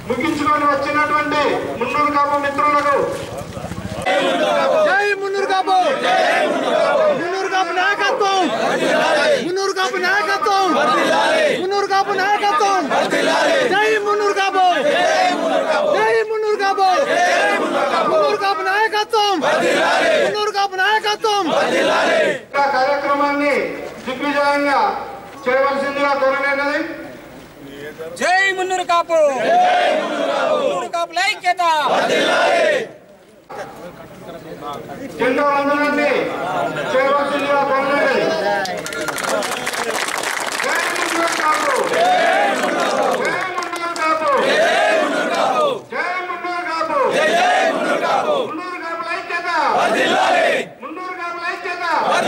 ముగించుకొని వచ్చినటువంటి మున్నూరు కాపు మిత్రులకు జై మున్నూరు కాపు మున్నూరు కాపు నాయకత్వం మున్నూరు కాపు నాయకత్వం మున్నూరు కాపు నాయకత్వం జై మున్నూరు కాపు జై మున్నూరు కాపు మున్నూరు కాపు నాయకత్వం మున్నూరు కాపు నాయకత్వం ఆ కార్యక్రమాన్ని దిగ్విజయంగా చేయవలసిందిగా కోరలేనది జై మున్నూరు కాపు మున్నూరు కాపుల ఐక్యత జెండా వందనాన్ని చేయవలసిందిగా కోరలేనది జై మున్నూరు కాపు జై మున్నూరు కాపు జై మున్నూరు కాపు మున్నూరు కాపుల ఐక్యత మున్నూరు కాపుల ఐక్యత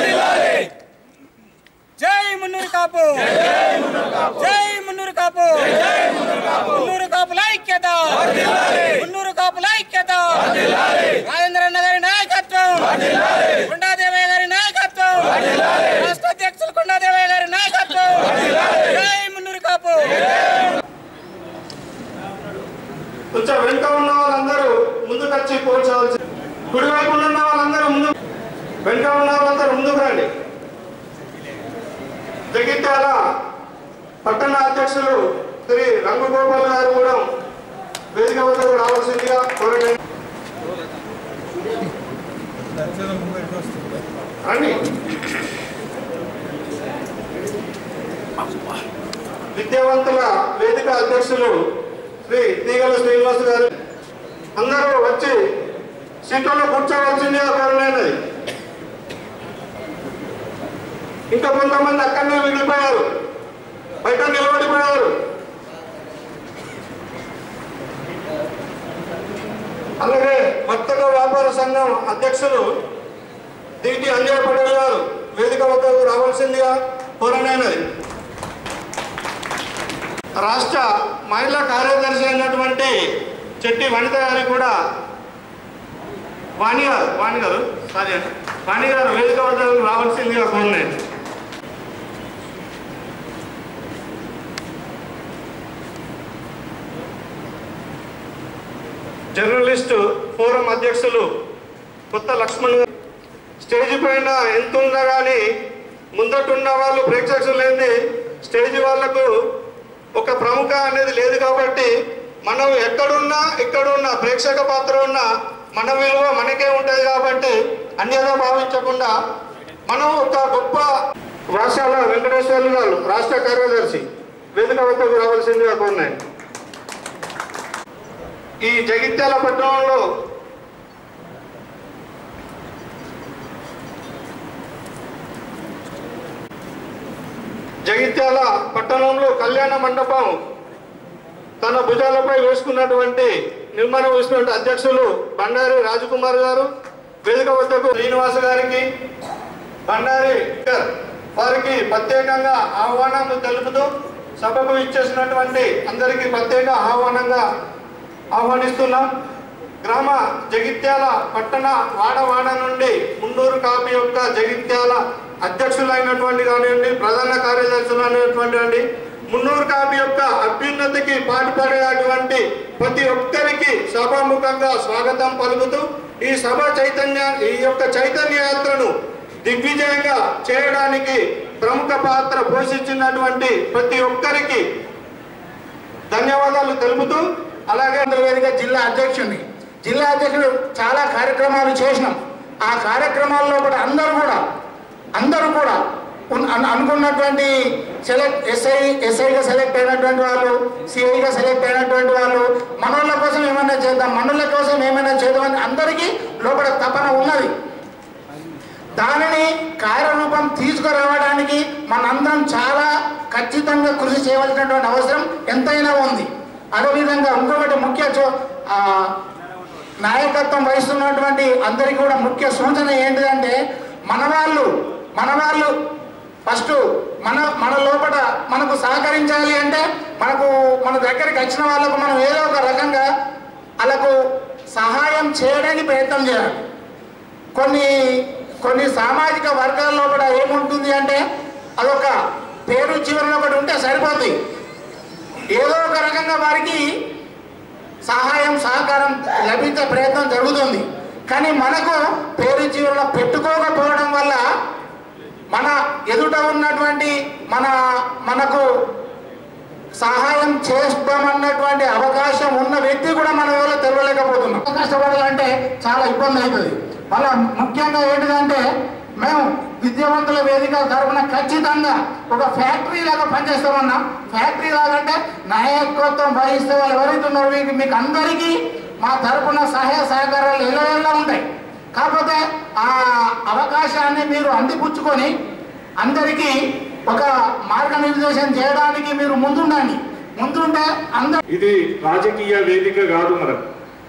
జై మున్నూరు కాపు జై మున్నూరు కాపు మున్నూరు కాపుల ఐక్యత మున్నూరు కాపుల ఐక్యత రాజేంద్ర అన్న గారి నాయకత్వం కొండాదేవయ్య గారి నాయకత్వం రాష్ట్ర అధ్యక్షులు కొండాదేవయ్య గారి నాయకత్వం జై మున్నూరు కాపు కొంచెం వెనుక ఉన్న వాళ్ళందరూ ముందుకు వచ్చి కూర్చోవలసి కుడివైపు ఉన్న వాళ్ళందరూ ముందు వెనుక ఉన్న వాళ్ళందరూ ముందుకు రండి జగిత్యాల పట్టణ అధ్యక్షులు శ్రీ రంగగోపాల్ గారు కూడా వేదిక వద్దకు రావాల్సిందిగా కోరండి రండి విద్యావంతుల వేదిక అధ్యక్షులు శ్రీ తీగల శ్రీనివాస్ గారు అందరూ వచ్చి సీట్లలో కూర్చోవలసిందిగా కోరలేనది ఇంకా కొంతమంది అక్కడనే మిగిలిపోయారు బయట నిలబడిపోయారు అలాగే వర్తక వ్యాపార సంఘం అధ్యక్షులు దీటి అంజయ్ పటేల్ గారు వేదిక వద్దకు రావాల్సిందిగా కోరనైనది రాష్ట్ర మహిళా కార్యదర్శి అయినటువంటి చెట్టి వనిత గారికి కూడా వాణి గారు వాణి గారు సారీ అండి వాణి గారు వేదిక వద్దకు రావాల్సిందిగా కోరినాయి జర్నలిస్టు ఫోరం అధ్యక్షులు కొత్త లక్ష్మణ్ గారు స్టేజ్ పైన ఎంత ఉన్నా కానీ ముందటున్న వాళ్ళు ప్రేక్షకులు లేని స్టేజ్ వాళ్ళకు ఒక ప్రముఖ అనేది లేదు కాబట్టి మనం ఎక్కడున్నా ఎక్కడున్నా ప్రేక్షక పాత్ర ఉన్నా మన విలువ మనకే ఉంటుంది కాబట్టి అన్యదా భావించకుండా మనం ఒక గొప్ప వాసాల వెంకటేశ్వర్లు గారు రాష్ట్ర కార్యదర్శి వేదిక వద్దకు రావాల్సిందిగా కోరినాయి ఈ జగిత్యాల పట్టణంలో జగిత్యాల పట్టణంలో కళ్యాణ మండపం తన భుజాలపై వేసుకున్నటువంటి నిర్మాణం వేసినటువంటి అధ్యక్షులు బండారి రాజకుమార్ గారు వేదిక వద్దకు శ్రీనివాస గారికి బండారి శంకర్ వారికి ప్రత్యేకంగా ఆహ్వానం తెలుపుతూ సభకు ఇచ్చేసినటువంటి అందరికీ ప్రత్యేక ఆహ్వానంగా ఆహ్వానిస్తున్నాం గ్రామ జగిత్యాల పట్టణ వాడవాడ నుండి మున్నూరు కాపీ యొక్క జగిత్యాల అధ్యక్షులైనటువంటి కానివ్వండి ప్రధాన కార్యదర్శులు అనేటువంటి మున్నూరు కాపీ యొక్క అభ్యున్నతికి పాటుపడేటువంటి ప్రతి ఒక్కరికి సభాముఖంగా స్వాగతం పలుకుతూ ఈ సభ చైతన్య ఈ యొక్క చైతన్య యాత్రను దిగ్విజయంగా చేయడానికి ప్రముఖ పాత్ర పోషించినటువంటి ప్రతి ఒక్కరికి ధన్యవాదాలు తెలుపుతూ అలాగే వేదిక జిల్లా అధ్యక్షుడిని జిల్లా అధ్యక్షుడు చాలా కార్యక్రమాలు చేసినాం ఆ కార్యక్రమాల్లో కూడా అందరూ కూడా అందరూ కూడా ఉన్- అను- అనుకున్నటువంటి సెలెక్ట్ ఎస్ఐ ఎస్ఐగా సెలెక్ట్ అయినటువంటి వాళ్ళు సిఐగా సెలెక్ట్ అయినటువంటి వాళ్ళు మనోళ్ళ కోసం ఏమైనా చేద్దాం మనోళ్ళ కోసం ఏమైనా చేద్దామని అందరికీ లోపల తపన ఉన్నది దానిని కార్యరూపం తీసుకురావడానికి మనందరం చాలా ఖచ్చితంగా కృషి చేయవలసినటువంటి అవసరం ఎంతైనా ఉంది అదేవిధంగా ఇంకొకటి ముఖ్య చో- ఆ, నాయకత్వం వహిస్తున్నటువంటి అందరికీ కూడా ముఖ్య సూచన ఏంటిదంటే మన వాళ్ళు మన వాళ్ళు ఫస్ట్ మన మన లోపల మనకు సహకరించాలి అంటే మనకు మన దగ్గరికి వచ్చిన వాళ్ళకు మనం ఏదో ఒక రకంగా వాళ్ళకు సహాయం చేయడానికి ప్రయత్నం చేయాలి కొన్ని కొన్ని సామాజిక వర్గాల్లో కూడా ఏముంటుంది అంటే అదొక పేరు చివరన ఒకటి ఉంటే సరిపోతుంది ఏదో ఒక రకంగా వారికి సహాయం సహకారం లభించే ప్రయత్నం జరుగుతుంది కానీ మనకు పేరు జీవులను పెట్టుకోకపోవడం వల్ల మన ఎదుట ఉన్నటువంటి మన మనకు సహాయం చేస్తామన్నటువంటి అవకాశం ఉన్న వ్యక్తి కూడా మన ఎవరో తెలవలేకపోతున్నాం కష్టపడాలంటే చాలా ఇబ్బంది అవుతుంది మళ్ళా ముఖ్యంగా ఏంటిదంటే మేము విద్యావంతుల వేదిక తరఫున ఖచ్చితంగా ఒక ఫ్యాక్టరీ లాగా పనిచేస్తామన్నాం ఫ్యాక్టరీ లాగా అంటే నాయకత్వం వహిస్తే వాళ్ళు ఎవరైతే ఉన్నారో మీకు మీకు అందరికీ మా తరఫున సహాయ సహకారాలు ఎలా ఉంటాయి కాకపోతే ఆ అవకాశాన్ని మీరు అందిపుచ్చుకొని అందరికీ ఒక మార్గనిర్దేశం చేయడానికి మీరు ముందుండండి ముందుంటే అందరూ ఇది రాజకీయ వేదిక కాదు మనకు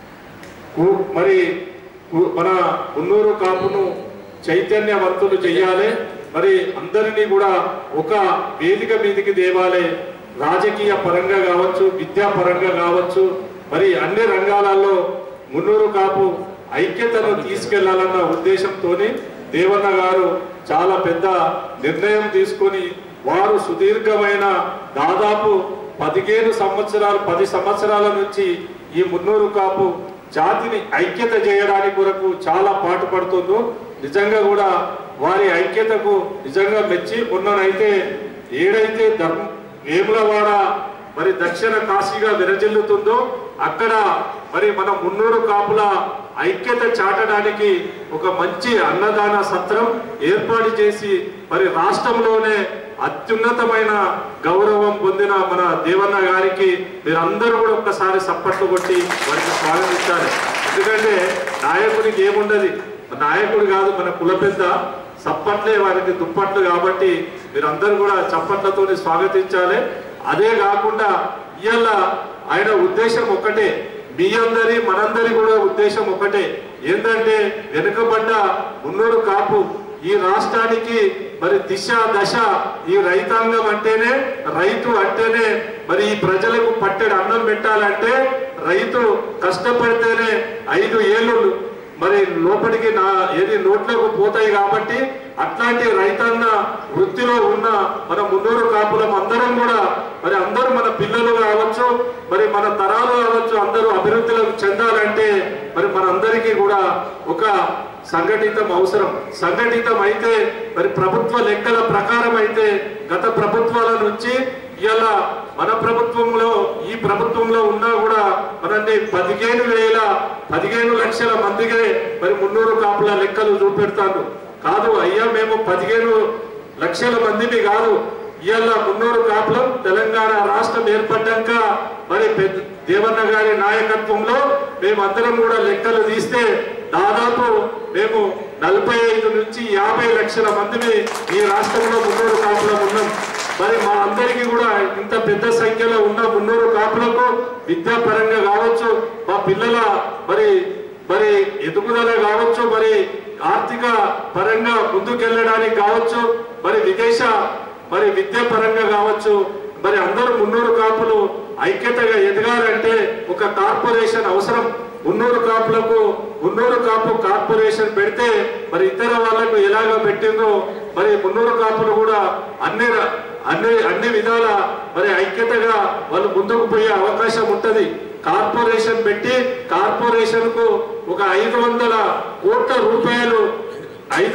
కు- మరి కు- మన ఉన్నూరు కాపును చైతన్యవంతులు చెయ్యాలి మరి అందరినీ కూడా ఒక వేదిక మీదికి తేవాలి రాజకీయ పరంగా కావచ్చు విద్యా పరంగా కావచ్చు మరి అన్ని రంగాలలో మున్నూరు కాపు ఐక్యతను తీసుకెళ్లాలన్న ఉద్దేశంతోని దేవన్న గారు చాలా పెద్ద నిర్ణయం తీసుకొని వారు సుదీర్ఘమైన దాదాపు పదిహేను సంవత్సరాలు పది సంవత్సరాల నుంచి ఈ మున్నూరు కాపు జాతిని ఐక్యత చేయడానికి కొరకు చాలా పాటుపడుతుందో నిజంగా కూడా వారి ఐక్యతకు నిజంగా మెచ్చి ఉన్ననైతే ఏడైతే ధర్మ వేములవాడ మరి దక్షిణ కాశీగా విరజిల్లుతుందో అక్కడ మరి మన మున్నూరు కాపుల ఐక్యత చాటడానికి ఒక మంచి అన్నదాన సత్రం ఏర్పాటు చేసి మరి రాష్ట్రంలోనే అత్యున్నతమైన గౌరవం పొందిన మన దేవన్న గారికి మీరందరూ కూడా ఒక్కసారి సప్పట్లు కొట్టి వారికి స్వాగతించాలి ఎందుకంటే నాయకుడికి ఏముండదు నాయకుడు కాదు మన కుల పెద్ద సప్పట్లే వారికి దుప్పట్లు కాబట్టి మీరందరూ కూడా చప్పట్లతో స్వాగతించాలి అదే కాకుండా ఇవాళ ఆయన ఉద్దేశం ఒకటే మీ అందరి మనందరి కూడా ఉద్దేశం ఒకటే ఏంటంటే వెనుకబడ్డ ఉన్నూరు కాపు ఈ రాష్ట్రానికి మరి దిశ దశ ఈ రైతాంగం అంటేనే రైతు అంటేనే మరి ఈ ప్రజలకు పట్టెడు అన్నం పెట్టాలంటే రైతు కష్టపడితేనే ఐదు ఏళ్ళు మరి లోపలికి నా ఏది నోట్లకు పోతాయి కాబట్టి అట్లాంటి రైతన్న వృత్తిలో ఉన్న మన మున్నూరు కాపులం అందరం కూడా మరి అందరూ మన పిల్లలు కావచ్చు మరి మన తరాలు కావచ్చు అందరూ అభివృద్ధిలోకి చెందాలంటే మరి మనందరికీ కూడా ఒక సంఘటితం అవసరం సంఘటితం అయితే మరి ప్రభుత్వ లెక్కల ప్రకారం అయితే గత ప్రభుత్వాల నుంచి ఇలా మన ప్రభుత్వంలో ఈ ప్రభుత్వంలో ఉన్నా కూడా మనల్ని పదిహేను వేల పదిహేను లక్షల మందికే మరి మున్నూరు కాపుల లెక్కలు చూపెడతాను కాదు అయ్యా మేము పదిహేను లక్షల మందిని కాదు ఇవాళ మున్నూరు కాపులం తెలంగాణ రాష్ట్రం ఏర్పడ్డాక మరి పెద్ద దేవన్న గారి నాయకత్వంలో మేమందరం కూడా లెక్కలు తీస్తే దాదాపు మేము నలభై ఐదు నుంచి యాభై లక్షల మందిని ఈ రాష్ట్రంలో మున్నూరు కాపులం ఉన్నాం మరి మా అందరికీ కూడా ఇంత పెద్ద సంఖ్యలో ఉన్న మున్నూరు కాపులకు విద్యా పరంగా కావచ్చు మా పిల్లల మరి మరి ఎదుగుదల కావచ్చు మరి ఆర్థిక పరంగా ముందుకెళ్ళడానికి కావచ్చు మరి విదేశ మరి విద్య పరంగా కావచ్చు మరి అందరూ మున్నూరు కాపులు ఐక్యతగా ఎదగాలంటే ఒక కార్పొరేషన్ అవసరం మున్నూరు కాపులకు మున్నూరు కాపు కార్పొరేషన్ పెడితే మరి ఇతర వాళ్ళకు ఎలాగ పెట్టిందో మరి మున్నూరు కాపులు కూడా అన్ని ర- అన్ని అన్ని విధాల మరి ఐక్యతగా వాళ్ళు ముందుకు పోయే అవకాశం ఉంటది కార్పొరేషన్ పెట్టి కార్పొరేషన్ కు ఒక ఐదు వందల కోట్ల రూపాయలు ఐదు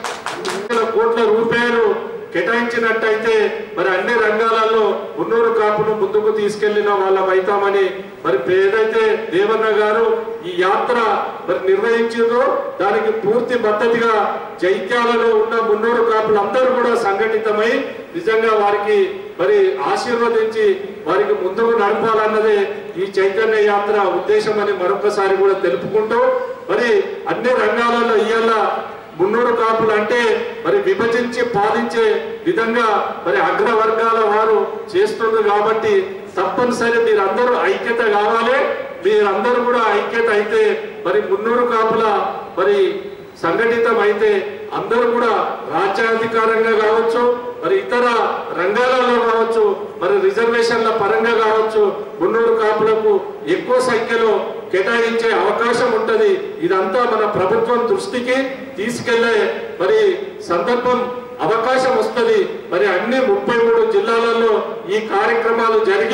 లక్షల కోట్ల రూపాయలు కేటాయించినట్టయితే మరి అన్ని రంగాలలో ఉన్నూరు కాపును ముందుకు తీసుకెళ్లిన వాళ్ళం అవుతామని మరి ఏదైతే దేవన్న గారు ఈ యాత్ర మరి నిర్వహించిందో దానికి పూర్తి మద్దతుగా జైత్యాలలో ఉన్న మున్నూరు కాపులు అందరూ కూడా సంఘటితమై నిజంగా వారికి మరి ఆశీర్వదించి వారికి ముందుకు నడపాలన్నదే ఈ చైతన్య యాత్ర ఉద్దేశం అని మరొకసారి కూడా తెలుపుకుంటూ మరి అన్ని రంగాలలో ఇవాళ మున్నూరు కాపులు అంటే మరి విభజించి పాలించే విధంగా మరి అగ్రవర్గాల వారు చేస్తుంది కాబట్టి తప్పనిసరి మీరందరూ ఐక్యత కావాలి మీరందరూ కూడా ఐక్యత అయితే మరి మున్నూరు కాపుల మరి సంఘటితం అయితే అందరూ కూడా రాజ్యాధికారంగా కావచ్చు మరి ఇతర రంగాలలో కావచ్చు మరి రిజర్వేషన్ల పరంగా కావచ్చు మున్నూరు కాపులకు ఎక్కువ సంఖ్యలో కేటాయించే అవకాశం ఉంటది ఇదంతా మన ప్రభుత్వం దృష్టికి తీసుకెళ్లే మరి సందర్భం అవకాశం వస్తది మరి అన్ని ముప్పై మూడు జిల్లాలలో ఈ కార్యక్రమాలు జరిగి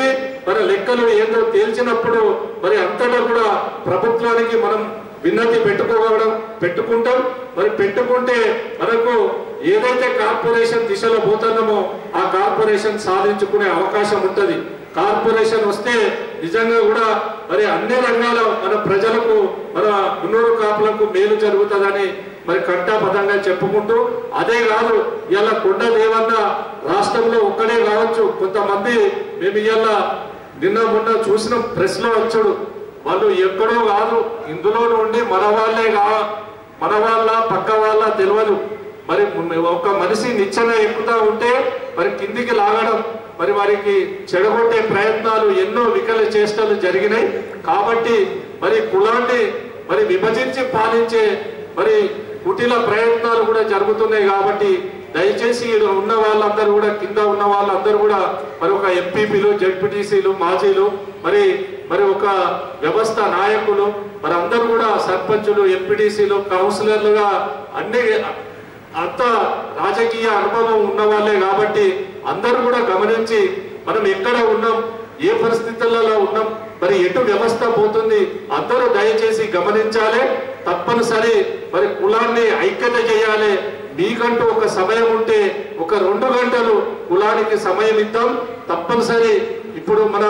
మన లెక్కలు ఏందో తేల్చినప్పుడు మరి అంతటా కూడా ప్రభుత్వానికి మనం విన్నతి పెట్టుకోవడం పెట్టుకుంటాం మరి పెట్టుకుంటే మనకు ఏదైతే కార్పొరేషన్ దిశలో పోతున్నామో ఆ కార్పొరేషన్ సాధించుకునే అవకాశం ఉంటది కార్పొరేషన్ వస్తే నిజంగా కూడా మరి అన్ని రంగాల మన ప్రజలకు మన మున్నూరు కాపులకు మేలు జరుగుతుందని మరి కంటాపదంగా చెప్పుకుంటూ అదే కాదు ఇలా కొండ దేవన్న రాష్ట్రంలో ఒక్కడే కావచ్చు కొంతమంది మేము ఇవాళ నిన్న మొన్న చూసిన ప్రెస్ లో వచ్చాడు వాళ్ళు ఎక్కడో కాదు ఇందులో నుండి మన వాళ్ళే కా మన వాళ్ళ పక్క వాళ్ళ తెలియదు మరి ఒక మనిషి నిచ్చెన ఎక్కుతా ఉంటే మరి కిందికి లాగడం మరి వారికి చెడగొట్టే ప్రయత్నాలు ఎన్నో వికల చేష్టలు జరిగినాయి కాబట్టి మరి కులాన్ని మరి విభజించి పాలించే మరి కుటిల ప్రయత్నాలు కూడా జరుగుతున్నాయి కాబట్టి దయచేసి ఈడ ఉన్న వాళ్ళందరూ కూడా కింద ఉన్న వాళ్ళందరూ కూడా మరి ఒక ఎంపీపీలు జడ్పీటీసీలు మాజీలు మరి మరి ఒక వ్యవస్థ నాయకులు మరి అందరూ కూడా సర్పంచులు ఎంపీటీసీలు కౌన్సిలర్లుగా అన్ని అంత రాజకీయ అనుభవం ఉన్న వాళ్ళే కాబట్టి అందరూ కూడా గమనించి మనం ఎక్కడ ఉన్నాం ఏ పరిస్థితులలో ఉన్నాం మరి ఎటు వ్యవస్థ పోతుంది అందరూ దయచేసి గమనించాలి తప్పనిసరి మరి కులాన్ని ఐక్యత చేయాలి మీకంటూ ఒక సమయం ఉంటే ఒక రెండు గంటలు కులానికి సమయం ఇద్దాం తప్పనిసరి ఇప్పుడు మన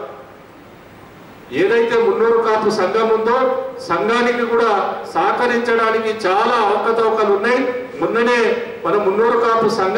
ఏదైతే మున్నూరు కాపు సంఘం ఉందో సంఘానికి కూడా సహకరించడానికి చాలా అవకతవకలు ఉన్నాయి మొన్ననే మన మున్నూరు కాపు సంఘ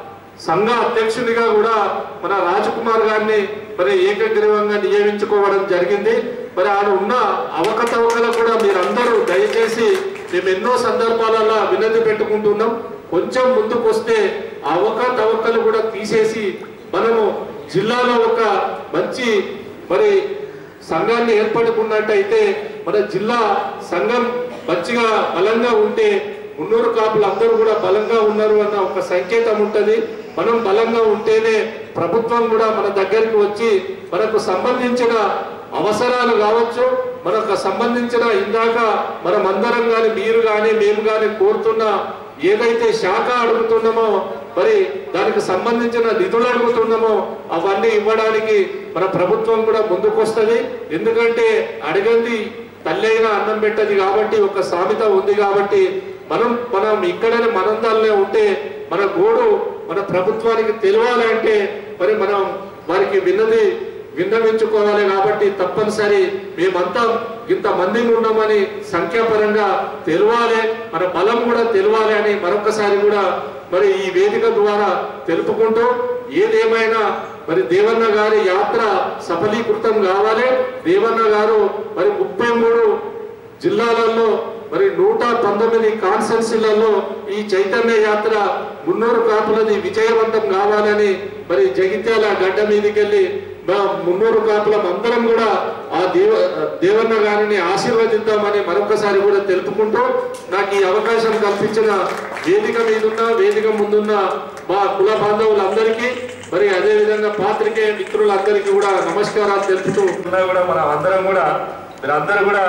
సంఘ అధ్యక్షునిగా కూడా మన రాజకుమార్ గారిని మరి ఏకగ్రీవంగా నియమించుకోవడం జరిగింది మరి ఆయన ఉన్న అవకతవకలు కూడా మీరందరూ దయచేసి మేము ఎన్నో సందర్భాలలో వినతి పెట్టుకుంటున్నాం కొంచెం ముందుకు వస్తే ఆ అవకతవకలు కూడా తీసేసి మనము జిల్లాలో ఒక మంచి మరి సంఘాన్ని ఏర్పడుకున్నట్టయితే మన జిల్లా సంఘం మంచిగా బలంగా ఉంటే మున్నూరు కాపులు అందరూ కూడా బలంగా ఉన్నారు అన్న ఒక సంకేతం ఉంటది మనం బలంగా ఉంటేనే ప్రభుత్వం కూడా మన దగ్గరికి వచ్చి మనకు సంబంధించిన అవసరాలు కావచ్చు మనకు సంబంధించిన ఇందాక మనం అందరం కానీ మీరు కానీ మేము కానీ కోరుతున్న ఏదైతే శాఖ అడుగుతున్నామో మరి దానికి సంబంధించిన నిధులు అడుగుతున్నామో అవన్నీ ఇవ్వడానికి మన ప్రభుత్వం కూడా ముందుకొస్తుంది ఎందుకంటే అడగంది తల్లి అయినా అన్నం పెట్టది కాబట్టి ఒక సామెత ఉంది కాబట్టి మనం మనం ఇక్కడనే మనందాలనే ఉంటే మన గోడు మన ప్రభుత్వానికి తెలియాలంటే మరి మనం వారికి విన్నది విన్నవించుకోవాలి కాబట్టి తప్పనిసరి మేమంతా ఇంత మంది ఉన్నామని సంఖ్యాపరంగా తెలియాలి మన బలం కూడా తెలియాలి అని మరొకసారి కూడా మరి ఈ వేదిక ద్వారా తెలుపుకుంటూ ఏదేమైనా మరి దేవన్న గారి యాత్ర సఫలీకృతం కావాలి దేవన్న గారు మరి ముప్పై మూడు జిల్లాలలో మరి నూట పంతొమ్మిది కాన్సెన్సీలలో ఈ చైతన్య యాత్ర మున్నూరు కాపులది విజయవంతం కావాలని మరి జగిత్యాల గడ్డ మీదకెళ్ళి మా మున్నూరు కాపులం అందరం కూడా ఆ దేవ దేవన్న గారిని ఆశీర్వదిద్దామని మరొకసారి కూడా తెలుపుకుంటూ నాకు ఈ అవకాశం కల్పించిన వేదిక మీదున్న వేదిక ముందున్న మా కుల బాంధవులందరికీ మరి అదే విధంగా పాత్రికేయ మిత్రులందరికీ కూడా నమస్కారాలు తెలుపుతూ కూడా మనం అందరం కూడా మీరందరూ కూడా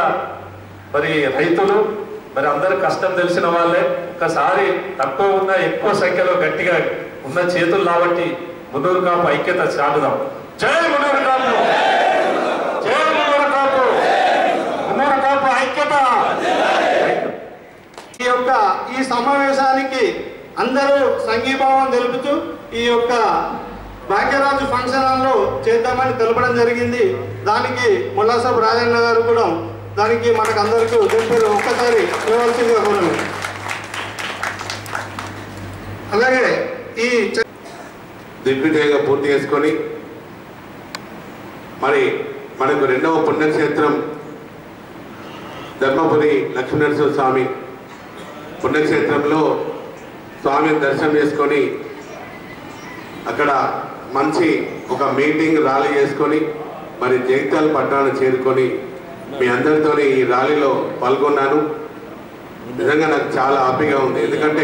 మరి రైతులు మరి అందరు కష్టం తెలిసిన వాళ్ళే ఒకసారి తక్కువ ఉన్న ఎక్కువ సంఖ్యలో గట్టిగా ఉన్న చేతులు కాబట్టి మున్నూరు కాపు ఐక్యత చాటుదాం జై మున్నూరు కాపు జై మున్నూరు కాపు మున్నూరు కాపు ఐక్యత ఈ యొక్క ఈ సమావేశానికి అందరూ సంఘీభావం తెలుపుతూ ఈ యొక్క భాగ్యరాజు ఫంక్షన్ హాల్లో చేద్దామని తెలపడం జరిగింది దానికి ముల్లాసబ్ రాజన్న గారు కూడా దానికి మనకు అందరికీ తెలిపారు ఒక్కసారి ఇవ్వాల్సిందిగా కోరను అలాగే ఈ చ- దిగ్విజయంగా పూర్తి చేసుకొని మరి మనకు రెండవ పుణ్యక్షేత్రం ధర్మపురి లక్ష్మీనరసింహ స్వామి పుణ్యక్షేత్రంలో స్వామిని దర్శనం చేసుకొని అక్కడ మంచి ఒక మీటింగ్ ర్యాలీ చేసుకొని మరి జగిత్యాల పట్టణాన్ని చేరుకొని మీ అందరితో ఈ ర్యాలీలో పాల్గొన్నాను నిజంగా నాకు చాలా హ్యాపీగా ఉంది ఎందుకంటే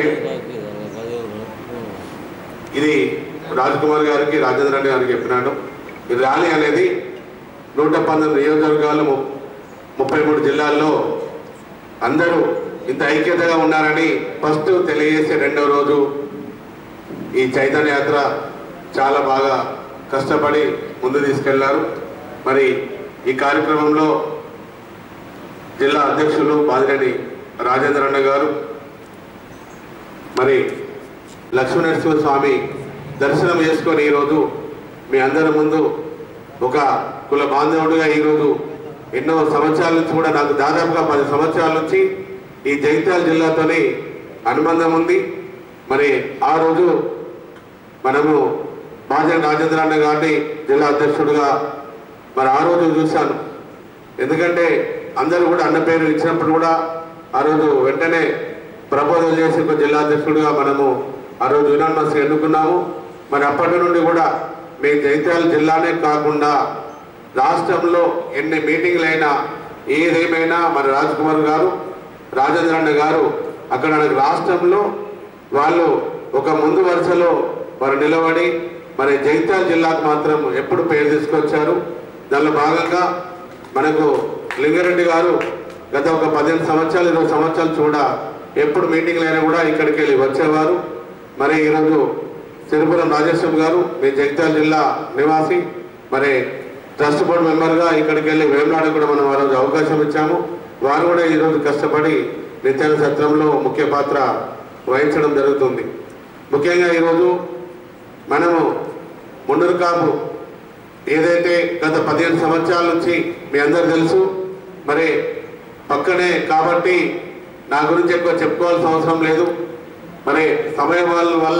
ఇది రాజ్కుమార్ గారికి రాజేంద్ర రెడ్డి గారికి చెప్పినాను ఈ ర్యాలీ అనేది నూట పంతొమ్మిది నియోజకవర్గాలు ము- ముప్పై మూడు జిల్లాల్లో అందరూ ఇంత ఐక్యతగా ఉన్నారని ఫస్ట్ తెలియజేసే రెండవ రోజు ఈ చైతన్య యాత్ర చాలా బాగా కష్టపడి ముందు తీసుకెళ్లారు మరి ఈ కార్యక్రమంలో జిల్లా అధ్యక్షులు బాదిరెడ్డి రాజేంద్ర అన్న గారు మరి లక్ష్మీనరసింహ స్వామి దర్శనం చేసుకొని ఈరోజు మీ అందరి ముందు ఒక కుల బాంధవుడిగా ఈరోజు ఎన్నో సంవత్సరాల నుంచి కూడా నాకు దాదాపుగా పది సంవత్సరాల నుంచి ఈ జగిత్యాల జిల్లాతోని అనుబంధం ఉంది మరి ఆ రోజు మనము బాజన్ రాజేంద్ర అన్న గారిని జిల్లా అధ్యక్షుడిగా మరి ఆ రోజు చూశాను ఎందుకంటే అందరూ కూడా అన్న పేరు ఇచ్చినప్పుడు కూడా ఆ రోజు వెంటనే ప్రపోజల్ చేసి ఒక జిల్లా అధ్యక్షుడిగా మనము ఆ రోజు యునానిమస్గా ఎన్నుకున్నాము మరి అప్పటి నుండి కూడా మేము జైత్యాల జిల్లానే కాకుండా రాష్ట్రంలో ఎన్ని మీటింగ్లు అయినా ఏదేమైనా మరి రాజ్ కుమార్ గారు రాజేంద్ర అన్న గారు అక్కడ మనకు రాష్ట్రంలో వాళ్ళు ఒక ముందు వరుసలో వారు నిలబడి మరి జగిత్యాల జిల్లాకు మాత్రం ఎప్పుడు పేరు తీసుకొచ్చారు దానిలో భాగంగా మనకు లింగారెడ్డి గారు గత ఒక పదిహేను సంవత్సరాలు ఇరవై సంవత్సరాలు చూడ ఎప్పుడు మీటింగ్లు అయినా కూడా ఇక్కడికి వెళ్ళి వచ్చేవారు మరి ఈరోజు సిరిపురం రాజేశ్వరం గారు మీ జగిత్యాల జిల్లా నివాసి మరి ట్రస్ట్ బోర్డు మెంబర్గా ఇక్కడికి వెళ్ళి వేమలాడ కూడా మనం ఆ రోజు అవకాశం ఇచ్చాము వారు కూడా ఈరోజు కష్టపడి నిత్యాన సత్రంలో ముఖ్య పాత్ర వహించడం జరుగుతుంది ముఖ్యంగా ఈరోజు మనము ముండరు కాపు ఏదైతే గత పదిహేను సంవత్సరాల నుంచి మీ అందరు తెలుసు మరి పక్కనే కాబట్టి నా గురించి ఎక్కువ చెప్పుకోవాల్సిన అవసరం లేదు మరి సమయం వాళ్ళ వల్ల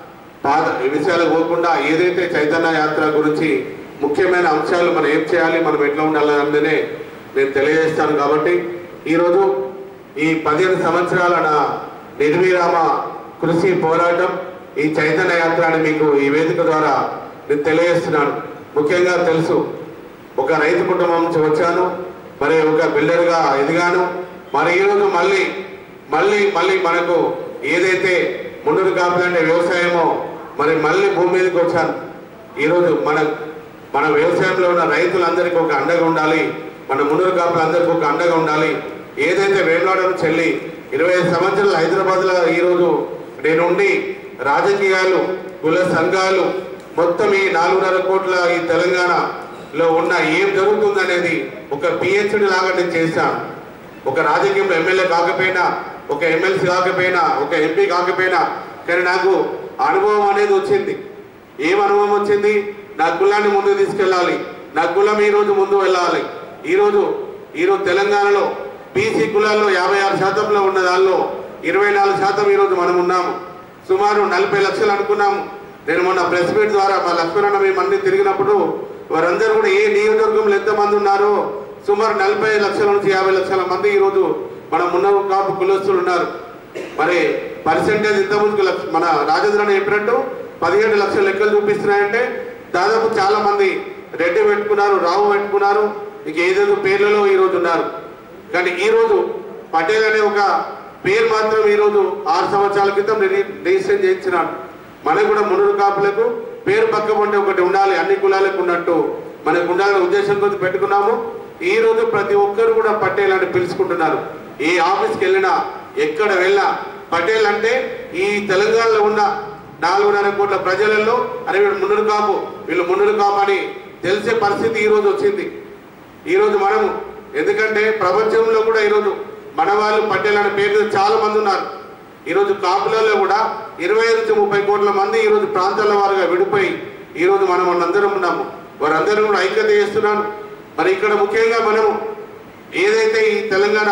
పాత ఈ విషయాలకు పోకుండా ఏదైతే చైతన్య యాత్ర గురించి ముఖ్యమైన అంశాలు మనం ఏం చేయాలి మనం ఎట్లా ఉండాలన్నదే నేను తెలియజేస్తాను కాబట్టి ఈరోజు ఈ పదిహేను సంవత్సరాల నా నిర్విరామ కృషి పోరాటం ఈ చైతన్య యాత్ర అని మీకు ఈ వేదిక ద్వారా నేను తెలియజేస్తున్నాను ముఖ్యంగా తెలుసు ఒక రైతు కుటుంబం నుంచి వచ్చాను మరి ఒక బిల్డర్గా ఎదిగాను మరి ఈరోజు మళ్ళీ మళ్ళీ మళ్ళీ మనకు ఏదైతే ముందు కాపులంటే వ్యవసాయమో మరి మళ్ళీ భూమి మీదకి వచ్చాను ఈరోజు మన మన వ్యవసాయంలో ఉన్న రైతులందరికీ ఒక అండగా ఉండాలి మన మున్నూరు కాపులందరికీ ఒక అండగా ఉండాలి ఏదైతే వేమలాడ నుంచి వెళ్ళి ఇరవై ఐదు సంవత్సరాలు హైదరాబాద్లో ఈరోజు నేను ఉండి రాజకీయాలు కుల సంఘాలు మొత్తం ఈ నాలుగున్నర కోట్ల ఈ తెలంగాణలో ఉన్న ఏం జరుగుతుందనేది ఒక పిహెచ్డి లాగా నేను చేశాను ఒక రాజకీయంలో ఎమ్మెల్యే కాకపోయినా ఒక ఎమ్మెల్సీ కాకపోయినా ఒక ఎంపీ కాకపోయినా కానీ నాకు అనుభవం అనేది వచ్చింది ఏం అనుభవం వచ్చింది నా కులాన్ని ముందుకు తీసుకెళ్ళాలి నా కులం ఈ రోజు ముందు వెళ్ళాలి ఈరోజు ఈరోజు తెలంగాణలో బీసీ కులాల్లో యాభై ఆరు శాతంలో ఉన్న దానిలో ఇరవై నాలుగు శాతం ఈరోజు మనం ఉన్నాము సుమారు నలభై లక్షలు అనుకున్నాము నేను మొన్న ప్రెస్ మీట్ ద్వారా మా లక్ష్మణన్న మేము అన్ని తిరిగినప్పుడు వారందరూ కూడా ఏ నియోజకవర్గంలో ఎంతమంది ఉన్నారో సుమారు నలభై లక్షల నుంచి యాభై లక్షల మంది ఈరోజు మన మున్న కాపు కులస్తులు ఉన్నారు మరి పర్సెంటేజ్ ఇంతకుముందుకు లక్ష మన రాజేంద్ర అన్న చెప్పినట్టు పదిహేడు లక్షల లెక్కలు చూపిస్తున్నాయంటే దాదాపు చాలా మంది రెడ్డి పెట్టుకున్నారు రావు పెట్టుకున్నారు ఇక ఏదేదో పేర్లలో ఈరోజు ఉన్నారు కానీ ఈరోజు పటేల్ అనే ఒక పేరు మాత్రం ఈరోజు ఆరు సంవత్సరాల క్రితం రిజి- రిజిస్ట్రేషన్ చేయించినాడు మనకు కూడా మునురు కాపులకు పేరు పక్క ఉంటే ఒకటి ఉండాలి అన్ని కులాలకు ఉన్నట్టు మనకు ఉండాలనే ఉద్దేశం కొద్ది పెట్టుకున్నాము ఈ రోజు ప్రతి ఒక్కరు కూడా పటేల్ అని పిలుచుకుంటున్నారు ఏ ఆఫీస్కి వెళ్ళినా ఎక్కడ వెళ్ళినా పటేల్ అంటే ఈ తెలంగాణలో ఉన్న నాలుగున్నర కోట్ల ప్రజలలో అరే వీళ్ళు మునురు కాపు వీళ్ళు మునురు కాపు అని తెలిసే పరిస్థితి ఈ రోజు వచ్చింది ఈరోజు మనము ఎందుకంటే ప్రపంచంలో కూడా ఈరోజు మన వాళ్ళు పటేల్ అనే పేరు మీద చాలా మంది ఉన్నారు ఈరోజు కాపులలో కూడా ఇరవై ఐదు నుంచి ముప్పై కోట్ల మంది ఈరోజు ప్రాంతాల వారుగా విడిపోయి ఈరోజు మనం అందరం ఉన్నాము వారందరూ కూడా ఐక్యత చేస్తున్నాను మరి ఇక్కడ ముఖ్యంగా మనము ఏదైతే ఈ తెలంగాణ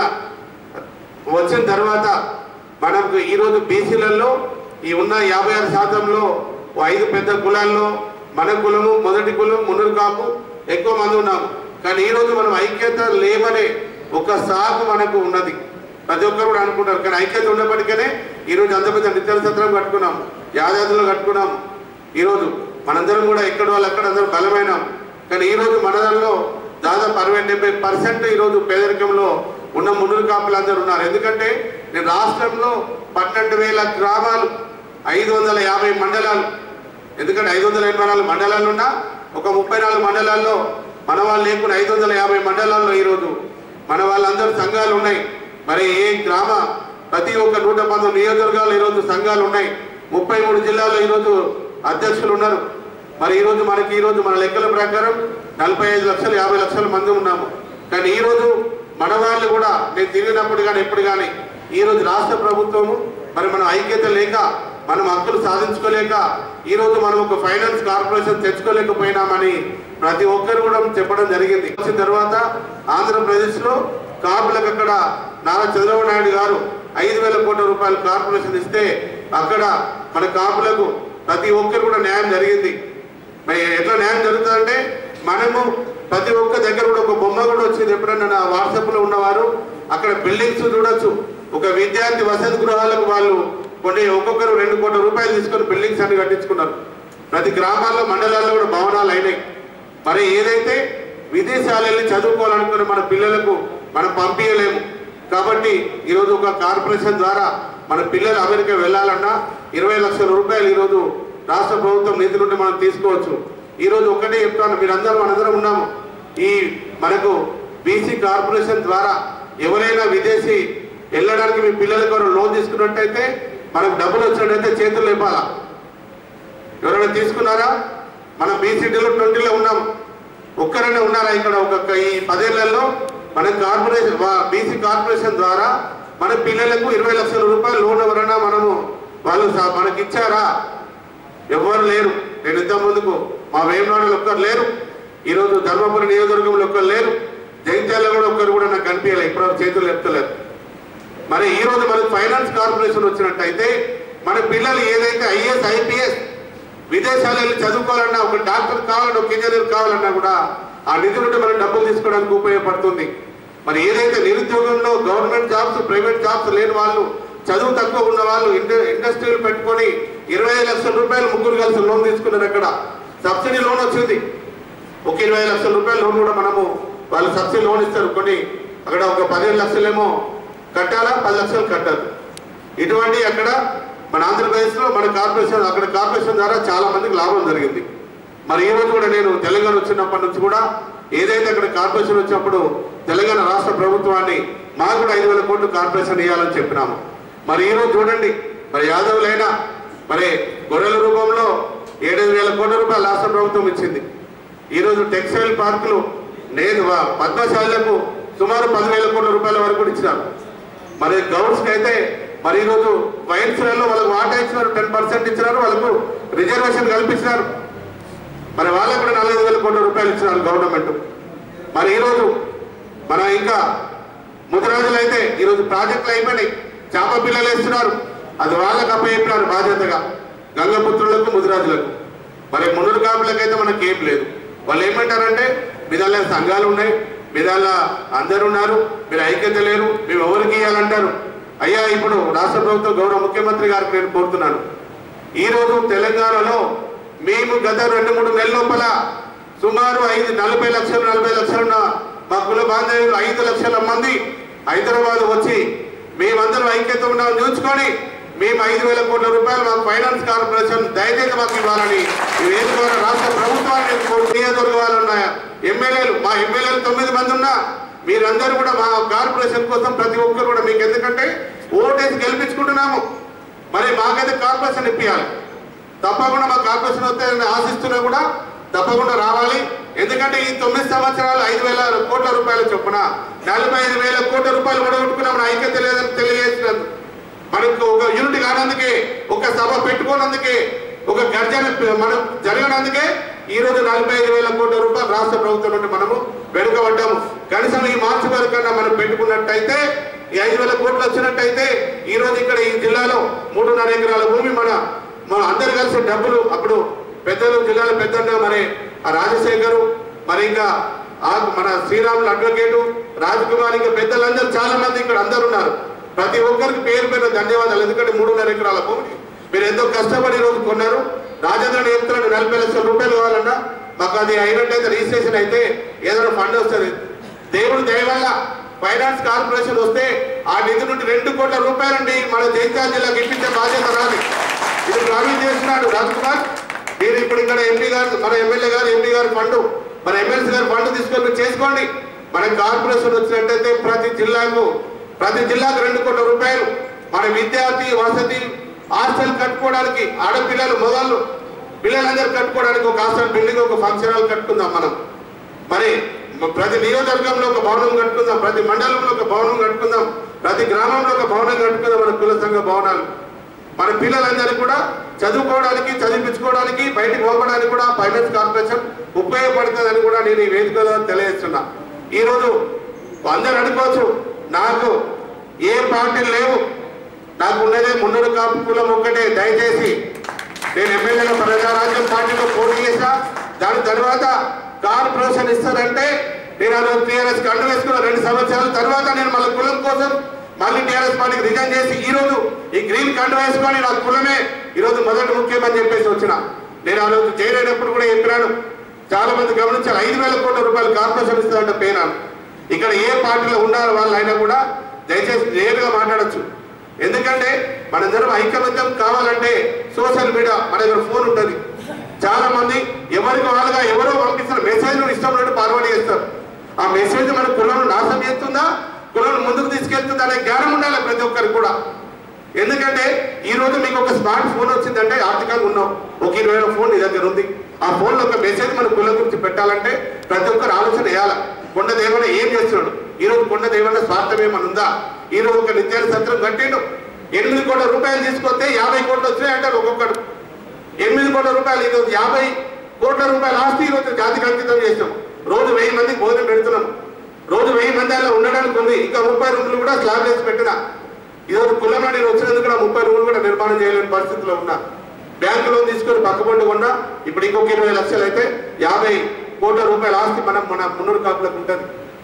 వచ్చిన తర్వాత మనకు ఈరోజు బీసీలలో ఈ ఉన్న యాభై ఆరు శాతంలో ఓ ఐదు పెద్ద కులాల్లో మన కులము మొదటి కులం మునురు కాపు ఎక్కువ మంది ఉన్నాము కానీ ఈరోజు మనం ఐక్యత లేవనే ఒక సాగు మనకు ఉన్నది ప్రతి ఒక్కరు కూడా అనుకుంటారు కానీ ఐక్యత ఉన్నప్పటికనే ఈరోజు అంత పెద్ద నిత్యాల సత్రం కట్టుకున్నాము యాదాద్రిలో కట్టుకున్నాము ఈరోజు మనందరం కూడా ఎక్కడ వాళ్ళు అక్కడ అందరం బలమైనాం కానీ ఈరోజు మన దానిలో దాదాపు అరవై డెబ్బై పర్సెంట్ ఈరోజు పేదరికంలో ఉన్న మునులు కాపులు అందరూ ఉన్నారు ఎందుకంటే నేను రాష్ట్రంలో పన్నెండు వేల గ్రామాలు ఐదు వందల యాభై మండలాలు ఎందుకంటే ఐదు వందల ఎనభై నాలుగు మండలాలు ఉన్నా ఒక ముప్పై నాలుగు మండలాల్లో మన వాళ్ళు లేకుండా ఐదు వందల యాభై మండలాల్లో ఈరోజు మన వాళ్ళందరూ సంఘాలు ఉన్నాయి మరి ఏ గ్రామ ప్రతి ఒక్క నూట పంతొమ్మిది నియోజకవర్గాలు ఈరోజు సంఘాలు ఉన్నాయి ముప్పై మూడు జిల్లాల్లో ఈరోజు అధ్యక్షులు ఉన్నారు మరి ఈరోజు మనకి ఈరోజు మన లెక్కల ప్రకారం నలభై ఐదు లక్షలు యాభై లక్షల మంది ఉన్నాము కానీ ఈరోజు మన వాళ్ళు కూడా నేను తిరిగినప్పుడు కానీ ఎప్పుడు కానీ ఈరోజు రాష్ట్ర ప్రభుత్వము మరి మనం ఐక్యత లేక మనం హక్కులు సాధించుకోలేక ఈరోజు మనం ఒక ఫైనాన్స్ కార్పొరేషన్ తెచ్చుకోలేకపోయినామని ప్రతి ఒక్కరు కూడా చెప్పడం జరిగింది వచ్చిన తర్వాత ఆంధ్రప్రదేశ్లో కాపులకు అక్కడ నారా చంద్రబాబు నాయుడు గారు ఐదు వేల కోట్ల రూపాయల కార్పొరేషన్ ఇస్తే అక్కడ మన కాపులకు ప్రతి ఒక్కరు కూడా న్యాయం జరిగింది మరి ఎట్లా న్యాయం జరుగుతుందంటే మనము ప్రతి ఒక్క దగ్గర కూడా ఒక బొమ్మ కూడా వచ్చింది ఎప్పుడన్నా నా వాట్సాప్లో ఉన్నవారు అక్కడ బిల్డింగ్స్ చూడొచ్చు ఒక విద్యార్థి వసతి గృహాలకు వాళ్ళు కొన్ని ఒక్కొక్కరు రెండు కోట్ల రూపాయలు తీసుకొని బిల్డింగ్స్ అన్ని కట్టించుకున్నారు ప్రతి గ్రామాల్లో మండలాల్లో కూడా భవనాలు అయినాయి మరి ఏదైతే విదేశాలకి చదువుకోవాలనుకున్న మన పిల్లలకు మనం పంపించలేము కాబట్టి ఈరోజు ఒక కార్పొరేషన్ ద్వారా మన పిల్లలు అమెరికా వెళ్ళాలన్నా ఇరవై లక్షల రూపాయలు ఈరోజు రాష్ట్ర ప్రభుత్వం నిధులు నుండి మనం తీసుకోవచ్చు ఈరోజు ఒకటే చెప్తాను మీరందరూ మనందరం ఉన్నాము ఈ మనకు బీసీ కార్పొరేషన్ ద్వారా ఎవరైనా విదేశీ వెళ్ళడానికి మీ పిల్లలకు ఎవరైనా లోన్ తీసుకున్నట్టయితే మనకు డబ్బులు వచ్చినట్టయితే చేతులు లేపాలా ఎవరైనా తీసుకున్నారా మనం బీసీడీలో ట్వంటీలో ఉన్నాం ఒక్కరైనా ఉన్నారా ఇక్కడ ఒక ఈ పదేళ్లలో మన కార్పొరేషన్ బీసీ కార్పొరేషన్ ద్వారా మన పిల్లలకు ఇరవై లక్షల రూపాయలు లోన్ ఎవరైనా మనము వాళ్ళు స- మనకి ఇచ్చారా ఎవరు లేరు నేను ఇంత ముందుకు మా వేమనాడులో ఒక్కరు లేరు ఈరోజు ధర్మపురి నియోజకవర్గంలో ఒక్కరు లేరు జగిత్యాలలో కూడా ఒక్కరు కూడా నాకు కనిపించలేదు ఇప్పుడు చేతులు ఎత్తలేరు మరి ఈ రోజు మనకు ఫైనాన్స్ కార్పొరేషన్ వచ్చినట్టయితే మన పిల్లలు ఏదైతే ఐఏఎస్ ఐపీఎస్ విదేశాలు వెళ్ళి చదువుకోవాలన్నా ఒక డాక్టర్ కావాలన్నా ఒక ఇంజనీర్ కావాలన్నా కూడా ఆ నిధుల నుండి మనం డబ్బులు తీసుకోవడానికి ఉపయోగపడుతుంది మరి ఏదైతే నిరుద్యోగంలో గవర్నమెంట్ జాబ్స్ ప్రైవేట్ జాబ్స్ లేని వాళ్ళు చదువు తక్కువ ఉన్న వాళ్ళు ఇండ- ఇండస్ట్రీలు పెట్టుకొని ఇరవై ఐదు లక్షల రూపాయలు ముగ్గురు కలిసి లోన్ తీసుకున్నారు అక్కడ సబ్సిడీ లోన్ వచ్చింది ఒక ఇరవై ఐదు లక్షల రూపాయల లోన్ కూడా మనము వాళ్ళు సబ్సిడీ లోన్ ఇస్తారు కొన్ని అక్కడ ఒక పదిహేను లక్షలేమో కట్టాలా పది లక్షలు కట్టాలి ఇటువంటి అక్కడ మన ఆంధ్రప్రదేశ్లో మన కార్పొరేషన్ అక్కడ కార్పొరేషన్ ద్వారా చాలా మందికి లాభం జరిగింది మరి ఈ రోజు కూడా నేను తెలంగాణ వచ్చినప్పటి నుంచి కూడా ఏదైతే అక్కడ కార్పొరేషన్ వచ్చినప్పుడు తెలంగాణ రాష్ట్ర ప్రభుత్వాన్ని మాకు కూడా ఐదు వేల కోట్లు కార్పొరేషన్ ఇవ్వాలని చెప్పినాము మరి ఈ రోజు చూడండి మరి యాదవులైనా మరి గొర్రెల రూపంలో ఏడైదు వేల కోట్ల రూపాయలు రాష్ట్ర ప్రభుత్వం ఇచ్చింది ఈరోజు టెక్స్టైల్ పార్కులు నేను వా- పద్మశాలకు సుమారు పదివేల కోట్ల రూపాయల వరకు కూడా ఇచ్చినారు మరి గౌడ్స్కి అయితే మరి ఈరోజు వైన్స్లలో వాళ్ళకు వాటా ఇచ్చినారు టెన్ పర్సెంట్ ఇచ్చినారు వాళ్ళకు రిజర్వేషన్ కల్పించినారు మరి వాళ్ళకు కూడా నలభై వేల కోట్ల రూపాయలు ఇచ్చినారు గవర్నమెంట్ మరి ఈరోజు మన ఇంకా ముదిరాజులు అయితే ఈరోజు ప్రాజెక్టులు అయిపోయినాయి చేప పిల్లలు వేస్తున్నారు అది వాళ్ళకి అప్పచెప్పినారు బాధ్యతగా గంగపుత్రులకు ముదిరాజులకు మరి మునురు కాపులకైతే మనకి ఏం లేదు వాళ్ళు ఏమంటారంటే మీ దానిలో సంఘాలు ఉన్నాయి మీ దానిలో అందరు ఉన్నారు మీరు ఐక్యత లేరు మేము ఎవరికి ఇవ్వాలంటారు అయ్యా ఇప్పుడు రాష్ట్ర ప్రభుత్వం గౌరవ ముఖ్యమంత్రి గారికి నేను కోరుతున్నాను ఈ రోజు తెలంగాణలో మేము గత రెండు మూడు నెలల లోపల సుమారు ఐదు నలభై లక్షలు నలభై లక్షలున్న మా కుల బాంధవ్యులు ఐదు లక్షల మంది హైదరాబాద్ వచ్చి మేమందరం ఐక్యత ఉన్నాం చూసుకొని మేము ఐదు వేల కోట్ల రూపాయలు మాకు ఫైనాన్స్ కార్పొరేషన్ దయచేసి మాకు ఇవ్వాలని ఈ వేదిక ద్వారా రాష్ట్ర ప్రభుత్వాన్ని కోరు- నియోజకవర్గాలు ఉన్నాయా ఎమ్మెల్యేలు మా ఎమ్మెల్యేలు తొమ్మిది మంది ఉన్నా మీరందరూ కూడా మా కార్పొరేషన్ కోసం ప్రతి ఒక్కరు కూడా మీకు ఎందుకంటే ఓటేసి గెలిపించుకుంటున్నాము మరి మాకైతే కార్పొరేషన్ ఇప్పించాలి తప్పకుండా మా కార్పొరేషన్ వస్తే ఆశిస్తున్నా కూడా తప్పకుండా రావాలి ఎందుకంటే ఈ తొమ్మిది సంవత్సరాలు ఐదు వేల కోట్ల రూపాయల చొప్పున నలభై ఐదు వేల కోట్ల రూపాయలు కూడా మన ఐక్యత లేదని తెలియజేసినందుకు మనకు ఒక యూనిట్ కానందుకే ఒక సభ పెట్టుకోనందుకే ఒక గర్జన మనం జరగనందుకే ఈ రోజు నలభై ఐదు వేల కోట్ల రూపాయలు రాష్ట్ర ప్రభుత్వం నుండి మనము వెనుకబడ్డాము కనీసం ఈ మార్చి వరకు కన్నా మనం పెట్టుకున్నట్టయితే ఈ ఐదు వేల కోట్లు వచ్చినట్టయితే ఈ రోజు ఇక్కడ ఈ జిల్లాలో మూడున్నర ఎకరాల భూమి మన మన అందరు కలిసి డబ్బులు అప్పుడు పెద్దలు జిల్లాల పెద్దన్న మరి ఆ రాజశేఖరు మరి ఇంకా ఆ మన శ్రీరాములు అడ్వకేటు రాజకుమార్ ఇంకా పెద్దలందరూ చాలా మంది ఇక్కడ అందరు ఉన్నారు ప్రతి ఒక్కరికి పేరు పేరు ధన్యవాదాలు ఎందుకంటే మూడున్నర ఎకరాల భూమిని మీరు ఎంతో కష్టపడి ఈ రోజు కొన్నారు రాజేంద్ర చెప్తున్నాడు నలభై లక్షల రూపాయలు కావాలన్నా మాకు అది అయినట్టయితే రిజిస్ట్రేషన్ అయితే ఏదైనా ఫండ్ వస్తుంది దేవుడు దయ వల్ల ఫైనాన్స్ కార్పొరేషన్ వస్తే ఆ నిధి నుండి రెండు కోట్ల రూపాయలండి మన జైత్యాల జిల్లాకి ఇప్పించే బాధ్యత రాదు ఇది ప్రామిస్ చేస్తున్నాడు రాజ్కుమార్ మీరు ఇప్పుడు ఇక్కడ ఎంపీ గారు మన ఎమ్మెల్యే గారు ఎంపీ గారు ఫండ్ మన ఎమ్మెల్సీ గారు ఫండ్ తీసుకొని మీరు చేసుకోండి మన కార్పొరేషన్ వచ్చినట్టయితే ప్రతి జిల్లాకు ప్రతి జిల్లాకు రెండు కోట్ల రూపాయలు మన విద్యార్థి వసతి హాస్టల్ కట్టుకోవడానికి ఆడపిల్లలు మొదలు పిల్లలందరూ కట్టుకోవడానికి ఒక హాస్టల్ బిల్డింగ్ ఒక ఫంక్షన్ హాల్ కట్టుకుందాం మనం మరి మ- ప్రతి నియోజకవర్గంలో ఒక భవనం కట్టుకుందాం ప్రతి మండలంలో ఒక భవనం కట్టుకుందాం ప్రతి గ్రామంలో ఒక భవనం కట్టుకుందాం మన కుల సంఘ భవనాలు మన పిల్లలందరూ కూడా చదువుకోవడానికి చదివించుకోవడానికి బయటికి పంపడానికి కూడా ఫైనాన్స్ కార్పొరేషన్ ఉపయోగపడుతుందని కూడా నేను ఈ వేదికలో తెలియజేస్తున్నా ఈరోజు అందరూ అనుకోవచ్చు నాకు ఏ పార్టీలు లేవు నాకు ఉన్నదే మున్నడు కాపు కులం ఒక్కటే దయచేసి నేను ఎమ్మెల్యేల ప్రజారాజ్యం పార్టీలో పోటీ చేశా దాని తర్వాత కార్పొరేషన్ ఇస్తారంటే నేను ఆ రోజు టీఆర్ఎస్ కండు వేసుకున్న రెండు సంవత్సరాల తర్వాత నేను మళ్ళీ కులం కోసం మళ్ళీ టీఆర్ఎస్ పార్టీకి రిజైన్ చేసి ఈ రోజు ఈ గ్రీన్ కండు వేసుకొని నా కులమే ఈ రోజు మొదటి ముఖ్యమని చెప్పేసి వచ్చిన నేను ఆ రోజు చేయలేనప్పుడు కూడా చెప్పినాను చాలా మంది గమనించారు ఐదు వేల కోట్ల రూపాయలు కార్పొరేషన్ ఇస్తారంటే పేనాను ఇక్కడ ఏ పార్టీలో ఉన్నారు వాళ్ళు అయినా కూడా దయచేసి నేరుగా మాట్లాడొచ్చు ఎందుకంటే మనందరం ఐకమత్యం కావాలంటే సోషల్ మీడియా మన దగ్గర ఫోన్ ఉంటుంది చాలా మంది ఎవరికి వాళ్ళుగా ఎవరో పంపిస్తారు మెసేజ్ ఇష్టం ఉన్నట్టు ఫార్వర్డ్ చేస్తారు ఆ మెసేజ్ మన కులను నాశనం చేస్తుందా కులను ముందుకు తీసుకెళ్తుందా అనే జ్ఞానం ఉండాలి ప్రతి ఒక్కరికి కూడా ఎందుకంటే ఈ రోజు మీకు ఒక స్మార్ట్ ఫోన్ వచ్చిందంటే ఆర్థికంగా ఉన్నాం ఒక ఇరవై వేల ఫోన్ నీ దగ్గర ఉంది ఆ ఫోన్ లో ఒక మెసేజ్ మన కులం గురించి పెట్టాలంటే ప్రతి ఒక్కరు ఆలోచన చేయాలి కొండ దేవన ఏం చేస్తున్నాడు ఈ రోజు కొండ దేవన స్వార్థం ఏమైనా ఉందా ఈ రోజు ఒక నిత్యాల సత్రం కట్టిండు ఎనిమిది కోట్ల రూపాయలు తీసుకొస్తే యాభై కోట్లు వచ్చినాయి అంటారు ఒక్కొక్కడు ఎనిమిది కోట్ల రూపాయలు ఈ రోజు యాభై కోట్ల రూపాయల ఆస్తి ఈ రోజు జాతికి అంకితం చేసినాం రోజు వెయ్యి మందికి భోజనం పెడుతున్నాం రోజు వెయ్యి మంది అలా ఉండడానికి ఉంది ఇంకా ముప్పై రూములు కూడా స్లాబ్ వేసి పెట్టిన ఈరోజు కుల్లమాడి వచ్చినందుకు కూడా ముప్పై రూములు కూడా నిర్మాణం చేయలేని పరిస్థితిలో ఉన్నా బ్యాంకు లోన్ తీసుకొని పక్కపండు కొన్నా ఇప్పుడు ఇంకొక ఇరవై లక్షలు అయితే యాభై కోట్ల రూపాయల ఆస్తి మనం మన మున్నూరు కాపులకు ఉంటుంది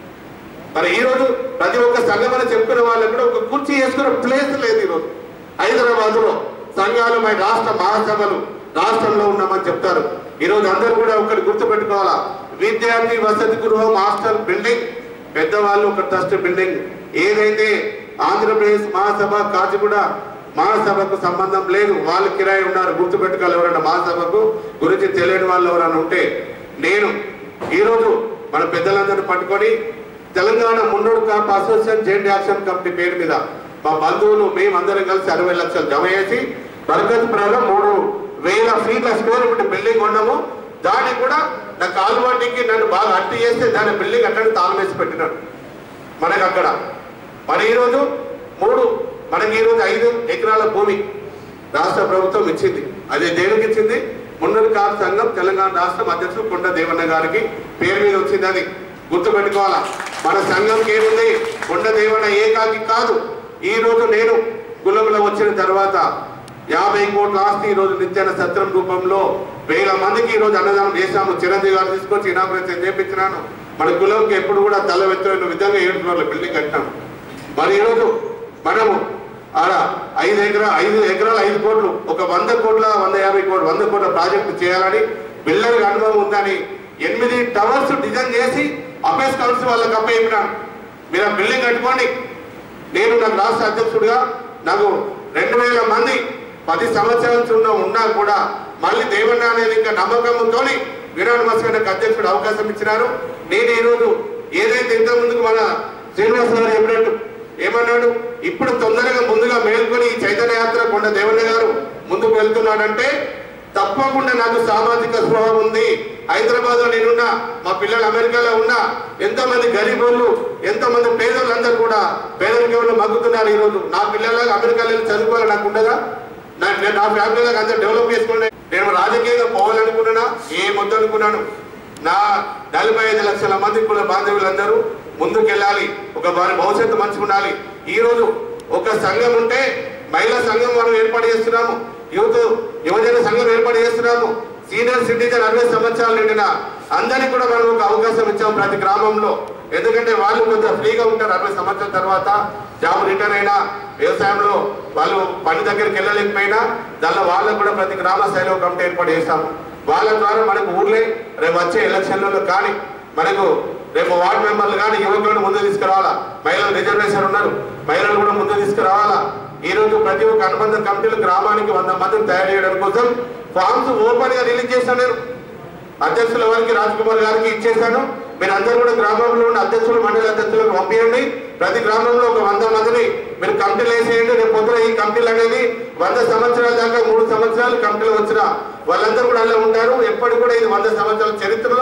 మరి ఈ రోజు ప్రతి ఒక్క సంఘమని చెప్పుకునే వాళ్ళకి కూడా ఒక కుర్చీ వేసుకునే ప్లేస్ లేదు ఈ రోజు హైదరాబాద్ లో సంఘాలు మన రాష్ట్ర మహాసభలు రాష్ట్రంలో ఉన్నామని చెప్తారు ఈ రోజు అందరూ కూడా ఒకటి గుర్తు పెట్టుకోవాలా విద్యార్థి వసతి గృహం హాస్టల్ బిల్డింగ్ పెద్దవాళ్ళు ఒక ట్రస్ట్ బిల్డింగ్ ఏదైతే ఆంధ్రప్రదేశ్ మహాసభ కాచిగూడ మహాసభకు సంబంధం లేదు వాళ్ళు కిరాయి ఉన్నారు గుర్తు పెట్టుకోవాలి ఎవరైనా మహాసభకు గురించి తెలియని వాళ్ళు ఎవరైనా ఉంటే నేను ఈరోజు మన పెద్దలందరినీ పట్టుకొని Telangana Munnuru Kapu association joint action committee పేరు మీద మా బంధువులు మేమందరం కలిసి అరవై లక్షలు జమ చేసి బరకత్ ప్రాంతం మూడు వేల ఫీట్ల స్క్వేర్ ఫీట్ బిల్డింగ్ ఉన్నాము దాన్ని కూడా నా కాలువాటికి నన్ను బాగా అట్టి చేస్తే దాని బిల్డింగ్ అట్టని తాళం వేసి పెట్టినాడు మనకి అక్కడ మరి ఈరోజు మూడు మనకి ఈరోజు ఐదు ఎకరాల భూమి రాష్ట్ర ప్రభుత్వం ఇచ్చింది అది దేనికి ఇచ్చింది మున్నూరు కాపు సంఘం తెలంగాణ రాష్ట్రం అధ్యక్షుడు కొండ దేవన్న గారికి పేరు మీద వచ్చింది అది గుర్తుపెట్టుకోవాలా మన సంఘంకి ఏముంది కొండ దేవన్న ఏకాకి కాదు ఈ రోజు నేను కులంలో వచ్చిన తర్వాత యాభై కోట్ల ఆస్తి ఈ రోజు నిత్యాన సత్రం రూపంలో వేల మందికి ఈ రోజు అన్నదానం చేశాము చిరంజీవి గారు తీసుకొచ్చి ఇనాగ్రేషన్ చేపించినాను మన కులంకి ఎప్పుడు కూడా తల వెత్తమైన విధంగా ఏడు ఫ్లోర్ల బిల్డింగ్ కట్టాము మరి ఈరోజు మనము ఆడ ఐదు ఎకరా ఐదు ఎకరాల ఐదు కోట్లు ఒక వంద కోట్ల వంద యాభై కోట్ల వంద కోట్ల ప్రాజెక్టు చేయాలని బిల్డర్కి అనుభవం ఉందని ఎనిమిది టవర్స్ డిజైన్ చేసి అపేస్ కౌన్సిల్ వాళ్ళకి అప్పయిపోయినాను మీరు ఆ బిల్డింగ్ కట్టుకోండి నేను నాకు రాష్ట్ర అధ్యక్షుడిగా నాకు రెండు వేల మంది పది సంవత్సరాల ఉన్న ఉన్నా కూడా మళ్ళీ దేవన్న అనేది ఇంకా నమ్మకంతో విరాట్ గారికి అధ్యక్షుడు అవకాశం ఇచ్చినారు నేను ఈరోజు ఏదైతే ఇంత ముందుకు మన శ్రీనివాస్ గారు చెప్పినట్టు ఏమన్నాడు ఇప్పుడు తొందరగా ముందుగా మేల్కొని ఈ చైతన్య యాత్ర కొండ దేవన్న గారు ముందుకు వెళ్తున్నాడంటే తప్పకుండా నాకు సామాజిక స్పృహ ఉంది హైదరాబాద్ లో నేనున్నా మా పిల్లలు అమెరికాలో ఉన్నా ఎంతమంది గరీబులు ఎంతమంది పేదలు అందరూ కూడా పేదరికంలో మగ్గుతున్నారు ఈ రోజు నా పిల్లలాగా అమెరికాలో వెళ్ళి చదువుకోవాలి నాకు ఉండదా నా నేను నా ఫ్యామిలీలాగా అంతా డెవలప్ చేసుకునే నేను రాజకీయంగా పోవాలనుకున్నానా ఏమొద్దు అనుకున్నాను నా నలభై ఐదు లక్షల మంది కుల బాంధవులందరూ ముందుకెళ్ళాలి ఒక వారి భవిష్యత్తు మంచిగా ఉండాలి ఈ రోజు ఒక సంఘం ఉంటే మహిళా సంఘం మనం ఏర్పాటు చేస్తున్నాము యూత్ యువజన సంఘం ఏర్పాటు చేస్తున్నాము సీనియర్ సిటిజన్ అరవై సంవత్సరాలు నిండిన అందరికీ కూడా మనం ఒక అవకాశం ఇచ్చాము ప్రతి గ్రామంలో ఎందుకంటే వాళ్ళు కొంచెం ఫ్రీగా ఉంటారు అరవై సంవత్సరాల తర్వాత జాబ్ రిటర్న్ అయినా వ్యవసాయంలో వాళ్ళు పని దగ్గరికి వెళ్ళలేకపోయినా దానిలో వాళ్ళకు కూడా ప్రతి గ్రామ స్థాయిలో ఒక కమిటీ ఏర్పాటు చేస్తాము వాళ్ళ ద్వారా మనకు ఊర్లే రేపు వచ్చే ఎలక్షన్లలో కానీ మనకు రేపు వార్డు మెంబర్లు కానీ యువకులను ముందు తీసుకురావాలా మహిళలు రిజర్వేషన్ ఉన్నారు మహిళలు కూడా ముందు తీసుకురావాలా ఈ రోజు ప్రతి ఒక్క అనుబంధ కమిటీలు గ్రామానికి వంద మందిని తయారు చేయడం కోసం ఫామ్స్ ఓపెన్ గా రిలీజ్ చేశాను నేను అధ్యక్షుల వారికి రాజ్ కుమార్ గారికి ఇచ్చేశాను మీరు అందరూ కూడా గ్రామంలో ఉన్న అధ్యక్షులు మండలి అధ్యక్షులకు పంపించండి ప్రతి గ్రామంలో ఒక వంద మందిని మీరు కమిటీలు వేసేయండి రేపు పొద్దున ఈ కమిటీలు అనేది వంద సంవత్సరాల దాకా మూడు సంవత్సరాలు కమిటీలు వచ్చిన వాళ్ళందరూ కూడా అలా ఉంటారు ఎప్పటికి కూడా ఇది వంద సంవత్సరాల చరిత్రలో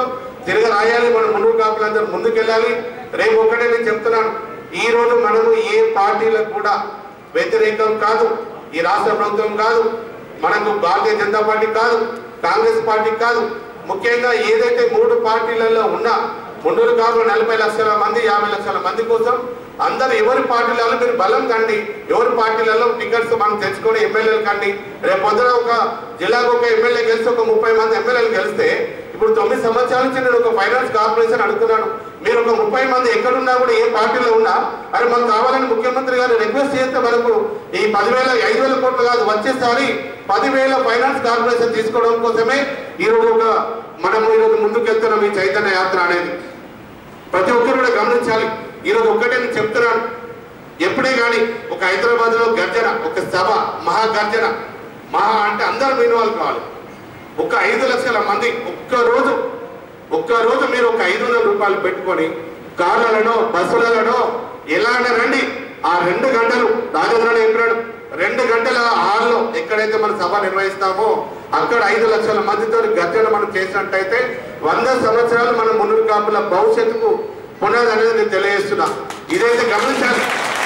తిరగ రాయాలి మనం మునుగు కాపులందరూ ముందుకెళ్ళాలి రేపు ఒకటే నేను చెప్తున్నాను ఈ రోజు మనము ఏ పార్టీలకు కూడా వ్యతిరేకం కాదు ఈ రాష్ట్ర ప్రభుత్వం కాదు మనకు భారతీయ జనతా పార్టీ కాదు కాంగ్రెస్ పార్టీ కాదు ముఖ్యంగా ఏదైతే మూడు పార్టీలలో ఉన్నా మున్నూరు కాపులు నలభై లక్షల మంది యాభై లక్షల మంది కోసం అందరు ఎవరి పార్టీలలో మీరు బలం కండి ఎవరి పార్టీలలో టికెట్స్ మనం తెచ్చుకొని ఎమ్మెల్యేలు కండి రేపు పొద్దున ఒక జిల్లాకు ఒక ఎమ్మెల్యే గెలిస్తే ఒక ముప్పై మంది ఎమ్మెల్యేలు గెలిస్తే ఇప్పుడు తొమ్మిది సంవత్సరాల నుంచి నేను ఒక ఫైనాన్స్ కార్పొరేషన్ అడుగుతున్నాను మీరు ఒక ముప్పై మంది ఎక్కడున్నా కూడా ఏ పార్టీలో ఉన్నా అది మనకు కావాలని ముఖ్యమంత్రి గారు రిక్వెస్ట్ చేస్తే మనకు ఈ పదివేల ఐదు వేల కోట్లు కాదు వచ్చేసారి పదివేల ఫైనాన్స్ కార్పొరేషన్ తీసుకోవడం కోసమే ఈరోజు ఒక మనము ఈరోజు ముందుకెళ్తున్నాం ఈ చైతన్య యాత్ర అనేది ప్రతి ఒక్కరు కూడా గమనించాలి ఈరోజు ఒక్కటే నేను చెప్తున్నాను ఎప్పుడే కానీ ఒక హైదరాబాద్ లో గర్జన ఒక సభ మహా గర్జన మహా అంటే అందరూ ఇన్వాల్వ్ కావాలి ఒక ఐదు లక్షల మంది ఒక్క రోజు ఒక్క రోజు మీరు ఒక ఐదు వందల రూపాయలు పెట్టుకొని కార్లలో బస్సులలో ఎలా అయినా రండి ఆ రెండు గంటలు రాజేంద్రని చెప్పినాడు రెండు గంటల హాల్లో ఎక్కడైతే మన సభ నిర్వహిస్తామో అక్కడ ఐదు లక్షల మందితో గర్జన మనం చేసినట్టయితే వంద సంవత్సరాలు మన మునుగు కాపుల భవిష్యత్తుకు పునాది అనేది నేను తెలియజేస్తున్నా ఇదైతే గమనించాలి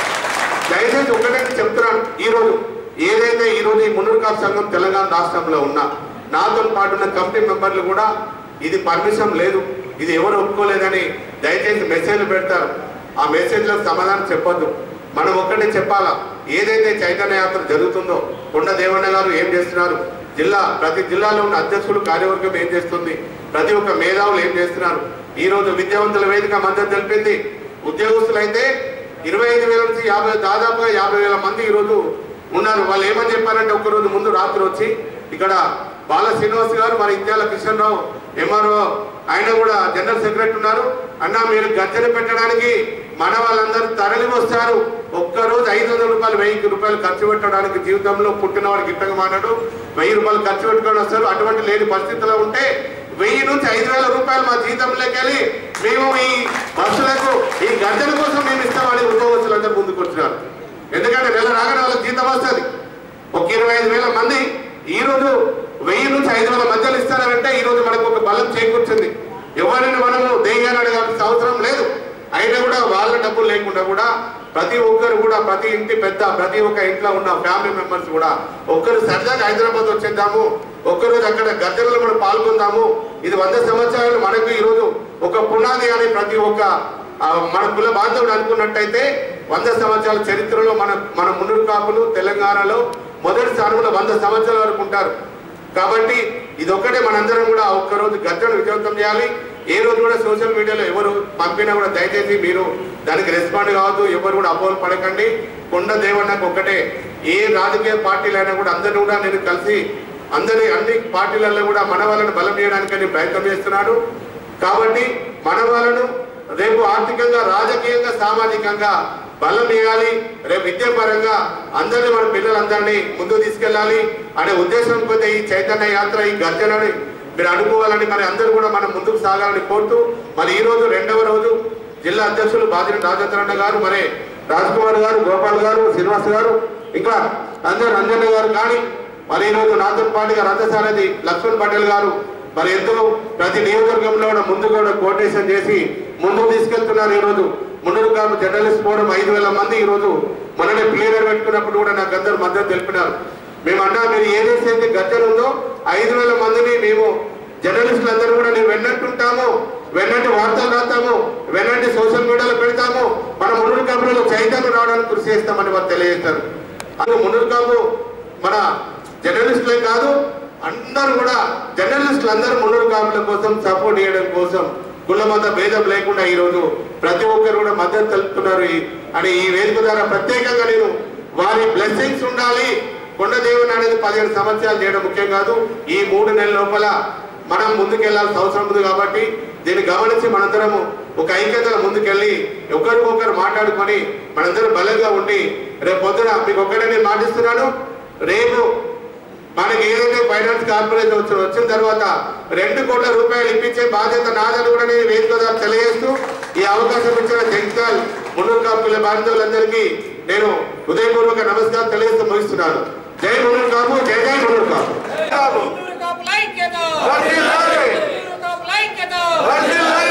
దయచేసి ఒకటే నేను చెప్తున్నాను ఈ రోజు ఏదైతే ఈ రోజు ఈ మున్నూరు కాపు సంఘం తెలంగాణ రాష్ట్రంలో ఉన్నా నాతో పాటు ఉన్న కమిటీ మెంబర్లు కూడా ఇది పర్మిషన్ లేదు ఇది ఎవరు ఒప్పుకోలేదని దయచేసి మెసేజ్లు పెడతారు ఆ మెసేజ్లకు సమాధానం చెప్పొద్దు మనం ఒక్కటే చెప్పాలా ఏదైతే చైతన్య యాత్ర జరుగుతుందో కొండ దేవన్న గారు ఏం చేస్తున్నారు జిల్లా ప్రతి జిల్లాలో ఉన్న అధ్యక్షులు కార్యవర్గం ఏం చేస్తుంది ప్రతి ఒక్క మేధావులు ఏం చేస్తున్నారు ఈ రోజు విద్యావంతుల వేదిక మద్దతు తెలిపింది ఉద్యోగస్తులైతే ఇరవై ఐదు వేల నుంచి యాభై దాదాపుగా యాభై వేల మంది ఈరోజు ఉన్నారు వాళ్ళు ఏమని చెప్పారంటే ఒక రోజు ముందు రాత్రి వచ్చి ఇక్కడ బాల శ్రీనివాస్ గారు మరి ఇత్యాల కిషన్ రావు ఎంఆర్ఓ ఆయన కూడా జనరల్ సెక్రటరీ ఉన్నారు అన్న మీరు గర్జన పెట్టడానికి మన వాళ్ళందరూ తరలి వస్తారు ఒక్కరోజు ఐదు వందల రూపాయలు వెయ్యి రూపాయలు ఖర్చు పెట్టడానికి జీవితంలో పుట్టిన వాడికి ఇట్టగా మాట్లాడు వెయ్యి రూపాయలు ఖర్చు పెట్టుకొని వస్తారు అటువంటి లేని పరిస్థితిలో ఉంటే వెయ్యి నుంచి ఐదు వేల రూపాయలు మా జీతంలోకి వెళ్ళి మేము ఈ బస్సులకు ఈ గర్జన కోసం మేము ఇస్తామని ఉద్యోగస్తులందరూ ముందుకు వచ్చినారు ఎందుకంటే నెల రాగానే వాళ్ళకి జీతం వస్తుంది ఒక ఇరవై ఐదు వేల మంది ఈ రోజు వెయ్యి నుంచి ఐదు వేల మధ్యలో ఇస్తారంటే ఈ రోజు మనకు ఒక బలం చేకూర్చింది ఎవరిని మనము దెయ్యాన్ని అడగాల్సిన అవసరం లేదు అయినా కూడా వాళ్ళ డబ్బులు లేకుండా కూడా ప్రతి ఒక్కరు కూడా ప్రతి ఇంటి పెద్ద ప్రతి ఒక్క ఇంట్లో ఉన్న ఫ్యామిలీ మెంబర్స్ కూడా ఒక్కరు సరదాగా హైదరాబాద్ వచ్చేద్దాము ఒక్కరోజు అక్కడ గద్దెలలో మనం పాల్గొందాము ఇది వంద సంవత్సరాలు మనకు ఈరోజు ఒక పునాది అని ప్రతి ఒక్క ఆ, మన కుల బాంధవుడు అనుకున్నట్టయితే వంద సంవత్సరాల చరిత్రలో మన మన మునురు కాపులు తెలంగాణలో మొదటి స్థానంలో వంద సంవత్సరాల వరకు ఉంటారు కాబట్టి ఇది ఒక్కటే మనందరం కూడా ఆ ఒక్కరోజు గర్జన విజయవంతం చేయాలి ఏ రోజు కూడా సోషల్ మీడియాలో ఎవరు పంపినా కూడా దయచేసి మీరు దానికి రెస్పాండ్ కావద్దు ఎవరు కూడా అపోహలు పడకండి కొండ దేవన్నకు ఒక్కటే ఏ రాజకీయ పార్టీలైనా కూడా అందరిని కూడా నేను కలిసి అందరి అన్ని పార్టీలలో కూడా మన వాళ్ళని బలం చేయడానికి నేను ప్రయత్నం చేస్తున్నాడు కాబట్టి మన వాళ్ళను రేపు ఆర్థికంగా రాజకీయంగా సామాజికంగా బలం ఇవ్వాలి రేపు విద్యాపరంగా అందరినీ మన పిల్లలందరినీ ముందుకు తీసుకెళ్ళాలి అనే ఉద్దేశం కొద్ది ఈ చైతన్య యాత్ర ఈ గర్జనని మీరు అనుకోవాలని మరి అందరూ కూడా మనం ముందుకు సాగాలని కోరుతూ మరి ఈ రోజు రెండవ రోజు జిల్లా అధ్యక్షులు బాజిరెడ్డి రాజేంద్రన్న గారు మరి రాజ్కుమార్ గారు గోపాల్ గారు శ్రీనివాస్ గారు ఇంకా అందరు రంజన్న గారు కానీ మరి ఈ రోజు నాతో పాటుగా రథసారథి లక్ష్మణ్ పటేల్ గారు మరి ఎంతో ప్రతి నియోజకవర్గంలో కూడా ముందు కూడా కోటేషన్ చేసి ముందుకు తీసుకెళ్తున్నారు ఈ రోజు మున్నూరు గ్రామ జర్నలిస్ట్ ఫోరం ఐదు వేల మంది ఈ రోజు మననే ప్లేయర్ పెట్టుకున్నప్పుడు కూడా నాకు అందరు మద్దతు తెలిపినారు మేము అన్నా మీరు ఏదైతే గద్దెలు ఉందో ఐదు వేల మందిని మేము జర్నలిస్టులు అందరూ కూడా నేను వెన్నట్టుంటాము వెన్నట్టు వార్తలు రాస్తాము వెన్నట్టు సోషల్ మీడియాలో పెడతాము మన మున్నూరు కాపులలో చైతన్యం రావడానికి కృషి చేస్తామని వారు తెలియజేస్తారు అందుకు మున్నూరు కాపు మన జర్నలిస్టులే కాదు అందరూ కూడా జర్నలిస్టులు అందరూ మున్నూరు కాపుల కోసం సపోర్ట్ చేయడం కోసం కుల మత భేదం లేకుండా ఈ రోజు ప్రతి ఒక్కరు కూడా మద్దతు తెలుపుతున్నారు ఈ- అని ఈ వేదిక ద్వారా ప్రత్యేకంగా నేను వారి బ్లెస్సింగ్స్ ఉండాలి కొండ దేవుని అనేది పదిహేడు సంవత్సరాలు చేయడం ముఖ్యం కాదు ఈ మూడు నెలల లోపల మనం ముందుకెళ్లాల్సిన అవసరం ఉంది కాబట్టి దీన్ని గమనించి మనందరము ఒక ఐక్యతలో ముందుకెళ్ళి ఒకరికొకరు మాట్లాడుకొని మనందరం బలంగా ఉండి రేపు పొద్దున మీకు ఒక్కటే నేను మాటిస్తున్నాను రేపు మనకి ఏదైతే ఫైనాన్స్ కార్పొరేషన్ వచ్చిన వచ్చిన తర్వాత రెండు కోట్ల రూపాయలు ఇప్పించే బాధ్యత నాదని కూడా నేను వేదిక ద్వారా తెలియజేస్తూ ఈ అవకాశం ఇచ్చిన జగిత్యాల్ మున్నూరు కాపుల బాంధవులందరికీ నేను హృదయపూర్వక నమస్కారం తెలియజేస్తూ ముగిస్తున్నాను జై మున్నూరు కాపు జై జై మున్నూరు కాపు కాపు. మున్నూరు కాపుల ఐక్యత వర్ధిల్లాలి. మున్నూరు కాపుల ఐక్యత వర్ధిల్లాలి